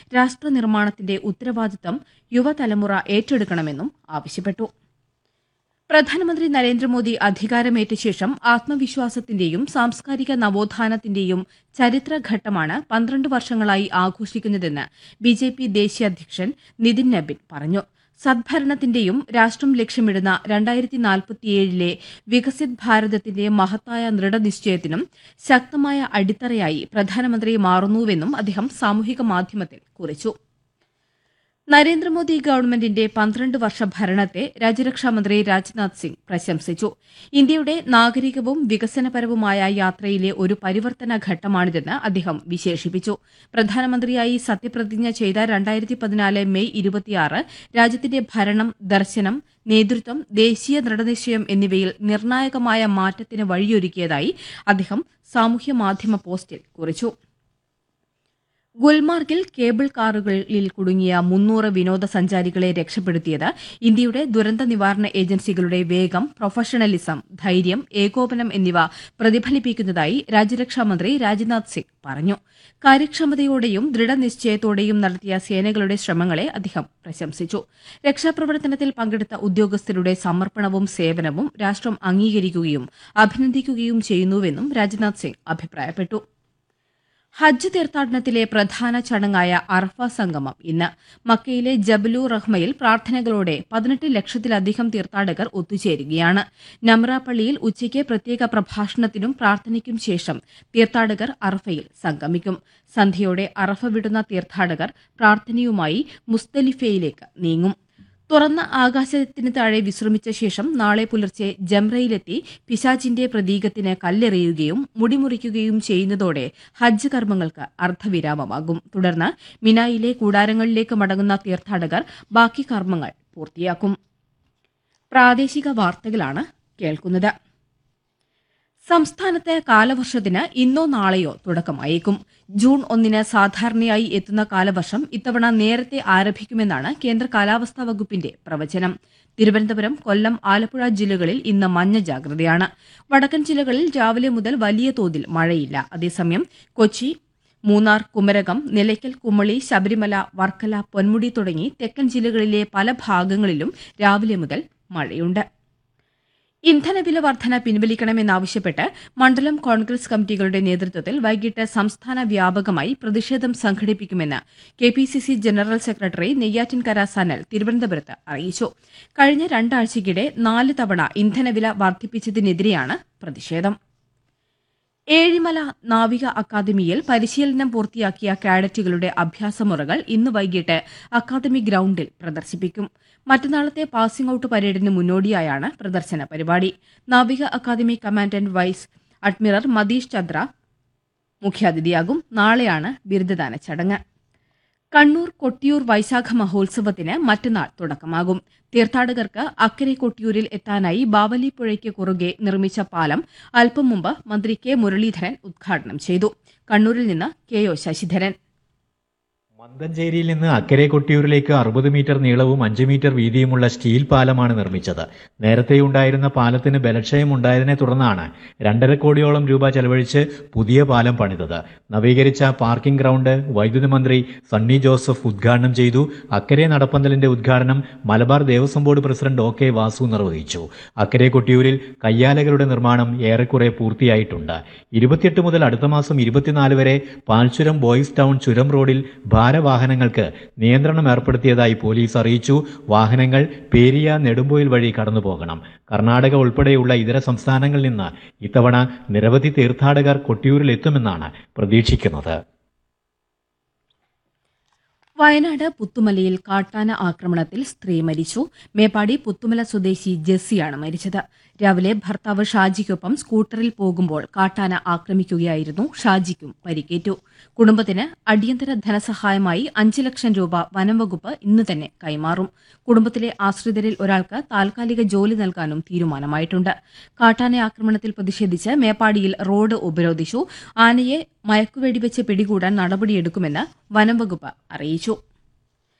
രാഷ്ട്ര നിർമ്മാണത്തിന്റെ ഉത്തരവാദിത്തം യുവതലമുറ ഏറ്റെടുക്കണമെന്നും ആവശ്യപ്പെട്ടു പ്രധാനമന്ത്രി നരേന്ദ്രമോദി അധികാരമേറ്റ ശേഷം ആത്മവിശ്വാസത്തിന്റെയും സാംസ്കാരിക നവോത്ഥാനത്തിന്റെയും ചരിത്രഘട്ടമാണ് പന്ത്രണ്ട് വർഷങ്ങളായി ആഘോഷിക്കുന്നതെന്ന് ബിജെപി ദേശീയ അധ്യക്ഷൻ നിതിൻ നബിൻ പറഞ്ഞു സദ്ഭരണത്തിന്റെയും രാഷ്ട്രം ലക്ഷ്യമിടുന്ന രണ്ടായിരത്തി നാൽപ്പത്തിയേഴിലെ വികസിത് ഭാരതത്തിന്റെ മഹത്തായ ദൃഢനിശ്ചയത്തിനും ശക്തമായ അടിത്തറയായി പ്രധാനമന്ത്രി മാറുന്നുവെന്നും അദ്ദേഹം സാമൂഹിക മാധ്യമത്തിൽ കുറിച്ചു നരേന്ദ്രമോദി ഗവൺമെന്റിന്റെ പന്ത്രണ്ട് വർഷ ഭരണത്തെ രാജ്യരക്ഷാമന്ത്രി രാജ്നാഥ് സിംഗ് പ്രശംസിച്ചു ഇന്ത്യയുടെ നാഗരികവും വികസനപരവുമായ യാത്രയിലെ ഒരു പരിവർത്തന ഘട്ടമാണിതെന്ന് അദ്ദേഹം വിശേഷിപ്പിച്ചു പ്രധാനമന്ത്രിയായി സത്യപ്രതിജ്ഞ ചെയ്ത രണ്ടായിരത്തി പതിനാല് മെയ് ഇരുപത്തിയാറ് രാജ്യത്തിന്റെ ഭരണം ദർശനം നേതൃത്വം ദേശീയ ദൃഢനിശ്ചയം എന്നിവയിൽ നിർണായകമായ മാറ്റത്തിന് വഴിയൊരുക്കിയതായി അദ്ദേഹം സാമൂഹ്യ മാധ്യമ പോസ്റ്റിൽ കുറിച്ചു ഗുൽമാർഗിൽ കേബിൾ കാറുകളിൽ കുടുങ്ങിയ മുന്നൂറ് വിനോദസഞ്ചാരികളെ രക്ഷപ്പെടുത്തിയത് ഇന്ത്യയുടെ ദുരന്ത നിവാരണ ഏജൻസികളുടെ വേഗം പ്രൊഫഷണലിസം ധൈര്യം ഏകോപനം എന്നിവ പ്രതിഫലിപ്പിക്കുന്നതായി രാജ്യരക്ഷാമന്ത്രി രാജ്നാഥ് സിംഗ് പറഞ്ഞു കാര്യക്ഷമതയോടെയും ദൃഢനിശ്ചയത്തോടെയും നടത്തിയ സേനകളുടെ ശ്രമങ്ങളെ അദ്ദേഹം പ്രശംസിച്ചു രക്ഷാപ്രവർത്തനത്തിൽ പങ്കെടുത്ത ഉദ്യോഗസ്ഥരുടെ സമർപ്പണവും സേവനവും രാഷ്ട്രം അംഗീകരിക്കുകയും അഭിനന്ദിക്കുകയും ചെയ്യുന്നുവെന്നും രാജ്നാഥ് സിംഗ് അഭിപ്രായപ്പെട്ടു ഹജ്ജ് തീർത്ഥാടനത്തിലെ പ്രധാന ചടങ്ങായ അറഫ സംഗമം ഇന്ന് മക്കയിലെ ജബലു റഹ്മയിൽ പ്രാർത്ഥനകളോടെ പതിനെട്ട് ലക്ഷത്തിലധികം തീർത്ഥാടകർ ഒത്തുചേരുകയാണ് നമ്ര പള്ളിയിൽ ഉച്ചയ്ക്ക് പ്രത്യേക പ്രഭാഷണത്തിനും പ്രാർത്ഥനയ്ക്കും ശേഷം തീർത്ഥാടകർ അറഫയിൽ സംഗമിക്കും സന്ധ്യയോടെ അറഫ വിടുന്ന തീർത്ഥാടകർ പ്രാർത്ഥനയുമായി മുസ്തലിഫയിലേക്ക് നീങ്ങും തുറന്ന ആകാശത്തിന് താഴെ വിശ്രമിച്ച ശേഷം നാളെ പുലർച്ചെ ജംറയിലെത്തി പിശാചിന്റെ പ്രതീകത്തിന് കല്ലെറിയുകയും മുടിമുറിക്കുകയും ചെയ്യുന്നതോടെ ഹജ്ജ് കർമ്മങ്ങൾക്ക് അർദ്ധവിരാമമാകും തുടർന്ന് മിനായിലെ കൂടാരങ്ങളിലേക്ക് മടങ്ങുന്ന തീർത്ഥാടകർ ബാക്കി കർമ്മങ്ങൾ പൂർത്തിയാക്കും പ്രാദേശിക വാർത്തകളാണ് കേൾക്കുന്നത് സംസ്ഥാനത്ത് കാലവർഷത്തിന് ഇന്നോ നാളെയോ തുടക്കമായേക്കും ജൂൺ ഒന്നിന് സാധാരണയായി എത്തുന്ന കാലവർഷം ഇത്തവണ നേരത്തെ ആരംഭിക്കുമെന്നാണ് കേന്ദ്ര കാലാവസ്ഥാ വകുപ്പിന്റെ പ്രവചനം തിരുവനന്തപുരം കൊല്ലം ആലപ്പുഴ ജില്ലകളിൽ ഇന്ന് മഞ്ഞ ജാഗ്രതയാണ് വടക്കൻ ജില്ലകളിൽ രാവിലെ മുതൽ വലിയ തോതിൽ മഴയില്ല അതേസമയം കൊച്ചി മൂന്നാർ കുമരകം നിലയ്ക്കൽ കുമളി ശബരിമല വർക്കല പൊന്മുടി തുടങ്ങി തെക്കൻ ജില്ലകളിലെ പല ഭാഗങ്ങളിലും രാവിലെ മുതൽ മഴയുണ്ട് ഇന്ധനവില വർധന പിൻവലിക്കണമെന്നാവശ്യപ്പെട്ട് മണ്ഡലം കോൺഗ്രസ് കമ്മിറ്റികളുടെ നേതൃത്വത്തിൽ വൈകിട്ട് സംസ്ഥാന വ്യാപകമായി പ്രതിഷേധം സംഘടിപ്പിക്കുമെന്ന് K P C C general secretary Neyyattinkara Sanal തിരുവനന്തപുരത്ത് അറിയിച്ചു കഴിഞ്ഞ രണ്ടാഴ്ചയ്ക്കിടെ നാല് തവണ ഇന്ധനവില വർദ്ധിപ്പിച്ചതിനെതിരെയാണ് പ്രതിഷേധം ഏഴിമല നാവിക അക്കാദമിയിൽ പരിശീലനം പൂർത്തിയാക്കിയ കാഡറ്റുകളുടെ അഭ്യാസമുറകൾ ഇന്ന് വൈകിട്ട് അക്കാദമി ഗ്രൌണ്ടിൽ പ്രദർശിപ്പിക്കും മറ്റന്നാളത്തെ പാസിംഗ് ഔട്ട് പരേഡിന് മുന്നോടിയായാണ് പ്രദർശന പരിപാടി നാവിക academy commandant vice admiral Mathish Chandra മുഖ്യാതിഥിയാകും നാളെയാണ് ബിരുദദാന ചടങ്ങ് കണ്ണൂർ കൊട്ടിയൂർ വൈശാഖ മഹോത്സവത്തിന് മറ്റന്നാൾ തുടക്കമാകും തീർത്ഥാടകർക്ക് അക്കരെ കൊട്ടിയൂരിൽ എത്താനായി ബാവലിപ്പുഴയ്ക്ക് കുറുകെ നിർമ്മിച്ച പാലം അല്പം മുമ്പ് മന്ത്രി കെ മുരളീധരൻ ഉദ്ഘാടനം ചെയ്തു കണ്ണൂരിൽ നിന്ന് കെ ഒ ശശിധരൻ മന്തഞ്ചേരിയിൽ നിന്ന് അക്കരെ കൊട്ടിയൂരിലേക്ക് അറുപത് മീറ്റർ നീളവും അഞ്ച് മീറ്റർ വീതിയുമുള്ള സ്റ്റീൽ പാലമാണ് നിർമ്മിച്ചത് നേരത്തെയുണ്ടായിരുന്ന പാലത്തിന് ബലക്ഷയം ഉണ്ടായതിനെ തുടർന്നാണ് രണ്ടര കോടിയോളം രൂപ ചെലവഴിച്ച് പുതിയ പാലം പണിതത് നവീകരിച്ച പാർക്കിംഗ് ഗ്രൗണ്ട് വൈദ്യുതി മന്ത്രി സണ്ണി ജോസഫ് ഉദ്ഘാടനം ചെയ്തു അക്കരെ നടപ്പന്തലിന്റെ ഉദ്ഘാടനം Malabar Devaswom board president O K Vasu നിർവഹിച്ചു അക്കരെ കൊട്ടിയൂരിൽ കയ്യാലകളുടെ നിർമ്മാണം ഏറെക്കുറെ പൂർത്തിയായിട്ടുണ്ട് ഇരുപത്തിയെട്ട് മുതൽ അടുത്ത മാസം ഇരുപത്തിനാല് വരെ പാൽച്ചുരം ബോയ്സ് ടൗൺ ചുരം റോഡിൽ ഭാരവാഹനങ്ങൾക്ക് നിയന്ത്രണം ഏർപ്പെടുത്തിയതായി പോലീസ് അറിയിച്ചു വാഹനങ്ങൾ പേരിയ നെടുമ്പോയിൽ വഴി കടന്നു പോകണം കർണാടക ഉൾപ്പെടെയുള്ള ഇതര സംസ്ഥാനങ്ങളിൽ നിന്ന് ഇത്തവണ നിരവധി തീർത്ഥാടകർ കൊട്ടിയൂരിൽ എത്തുമെന്നാണ് പ്രതീക്ഷിക്കുന്നത് വയനാട് പുത്തുമലയിൽ കാട്ടാന ആക്രമണത്തിൽ സ്ത്രീ മരിച്ചു മേപ്പാടി പുത്തുമല സ്വദേശി ജെസ്സിയാണ് മരിച്ചത് രാവിലെ ഭർത്താവ് ഷാജിക്കൊപ്പം സ്കൂട്ടറിൽ പോകുമ്പോൾ കാട്ടാന ആക്രമിക്കുകയായിരുന്നു ഷാജിക്കും പരിക്കേറ്റു കുടുംബത്തിന് അടിയന്തര ധനസഹായമായി അഞ്ച് ലക്ഷം രൂപ വനംവകുപ്പ് ഇന്ന് തന്നെ കൈമാറും കുടുംബത്തിലെ ആശ്രിതരിൽ ഒരാൾക്ക് താൽക്കാലിക ജോലി നൽകാനും തീരുമാനമായിട്ടുണ്ട് കാട്ടാന ആക്രമണത്തിൽ പ്രതിഷേധിച്ച് മേപ്പാടിയിൽ റോഡ് ഉപരോധിച്ചു ആനയെ മയക്കുവെടിവെച്ച് പിടികൂടാൻ നടപടിയെടുക്കുമെന്ന് വനംവകുപ്പ് അറിയിച്ചു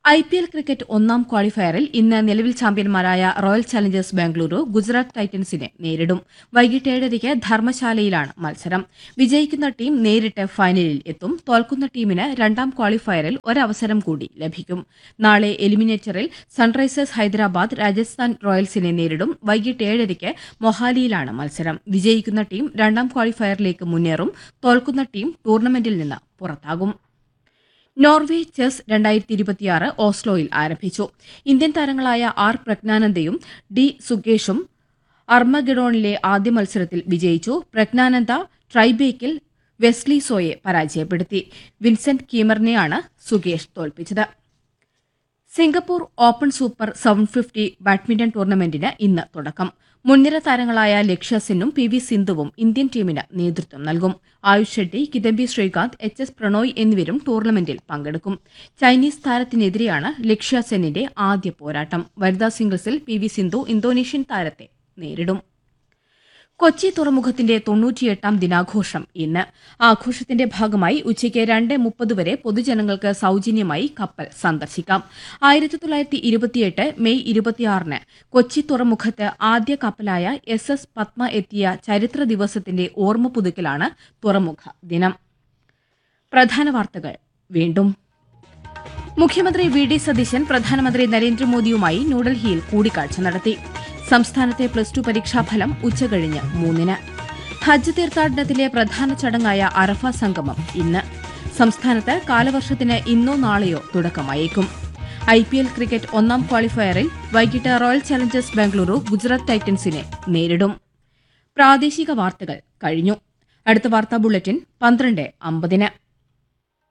ഐ പി എൽ ക്രിക്കറ്റ് ഒന്നാം ക്വാളിഫയറിൽ ഇന്ന് നിലവിൽ ചാമ്പ്യന്മാരായ റോയൽ ചലഞ്ചേഴ്സ് ബാംഗ്ലൂരു ഗുജറാത്ത് ടൈറ്റൻസിനെ നേരിടും വൈകിട്ട് ഏഴരയ്ക്ക് ധർമ്മശാലയിലാണ് മത്സരം വിജയിക്കുന്ന ടീം നേരിട്ട് ഫൈനലിൽ എത്തും തോൽക്കുന്ന ടീമിന് രണ്ടാം ക്വാളിഫയറിൽ ഒരവസരം കൂടി ലഭിക്കും നാളെ എലിമിനേറ്ററിൽ സൺറൈസേഴ്സ് ഹൈദരാബാദ് രാജസ്ഥാൻ റോയൽസിനെ നേരിടും വൈകിട്ട് ഏഴരയ്ക്ക് മൊഹാലിയിലാണ് മത്സരം വിജയിക്കുന്ന ടീം രണ്ടാം ക്വാളിഫയറിലേക്ക് മുന്നേറും തോൽക്കുന്ന ടീം ടൂർണമെന്റിൽ നിന്ന് പുറത്താകും നോർവേ ചെസ് രണ്ടായിരത്തി ഇരുപത്തിയാറ് ഓസ്ലോയിൽ ആരംഭിച്ചു ഇന്ത്യൻ താരങ്ങളായ ആർ പ്രജ്ഞാനന്ദയും ഡി സുകേഷും അർമഗഡോണിലെ ആദ്യ മത്സരത്തിൽ വിജയിച്ചു പ്രജ്ഞാനന്ദ ട്രൈബേക്കിൽ വെസ്ലി സോയെ പരാജയപ്പെടുത്തി വിൻസെന്റ് കീമറിനെയാണ് സുകേഷ് തോൽപ്പിച്ചത് Singapore open super seven fifty badminton ടൂർണമെന്റിന് ഇന്ന് തുടക്കം മുൻനിര താരങ്ങളായ ലക്ഷ്യ സെന്നും പി വി സിന്ധുവും ഇന്ത്യൻ ടീമിന് നേതൃത്വം നൽകും ആയുഷ് ഷെട്ടി കിദംബി ശ്രീകാന്ത് എച്ച് എസ് പ്രണോയ് എന്നിവരും ടൂർണമെന്റിൽ പങ്കെടുക്കും ചൈനീസ് താരത്തിനെതിരെയാണ് ലക്ഷ്യ സെന്നിന്റെ ആദ്യ പോരാട്ടം വനിതാ സിംഗിൾസിൽ പി വി സിന്ധു ഇന്തോനേഷ്യൻ താരത്തെ നേരിടും കൊച്ചി തുറമുഖത്തിന്റെ തൊണ്ണൂറ്റിയെട്ടാം ദിനാഘോഷം ഇന്ന് ആഘോഷത്തിന്റെ ഭാഗമായി ഉച്ചയ്ക്ക് രണ്ട് മുപ്പത് വരെ പൊതുജനങ്ങൾക്ക് സൌജന്യമായി കപ്പൽ സന്ദർശിക്കാം ആയിരത്തി തൊള്ളായിരത്തി ഇരുപത്തിയെട്ട് മെയ് ഇരുപത്തിയാറിന് കൊച്ചി തുറമുഖത്ത് ആദ്യ കപ്പലായ എസ് എസ് പത്മ എത്തിയ ചരിത്ര ദിവസത്തിന്റെ ഓർമ്മ പുതുക്കലാണ് തുറമുഖ ദിനം പ്രധാന വാർത്തകൾ വീണ്ടും മുഖ്യമന്ത്രി വി ഡി സതീശൻ പ്രധാനമന്ത്രി നരേന്ദ്രമോദിയുമായി ന്യൂഡൽഹിയിൽ കൂടിക്കാഴ്ച നടത്തി സംസ്ഥാനത്തെ പ്ലസ് ടു പരീക്ഷാഫലം ഉച്ചകഴിഞ്ഞ് മൂന്നിന് ഹജ്ജ് തീർത്ഥാടനത്തിലെ പ്രധാന ചടങ്ങായ അറഫ സംഗമം ഇന്ന് സംസ്ഥാനത്ത് കാലവർഷത്തിന് ഇന്നോ നാളെയോ തുടക്കമായേക്കും ഐ പി എൽ ക്രിക്കറ്റ് ഒന്നാം ക്വാളിഫയറിൽ വൈകിട്ട് റോയൽ ചലഞ്ചേഴ്സ് ബാംഗ്ലൂരു ഗുജറാത്ത് ടൈറ്റൻസിനെ നേരിടും പ്രാദേശിക വാർത്തകൾ കഴിഞ്ഞു അടുത്ത വാർത്താ ബുള്ളറ്റിൻ പന്ത്രണ്ട് അമ്പതിന്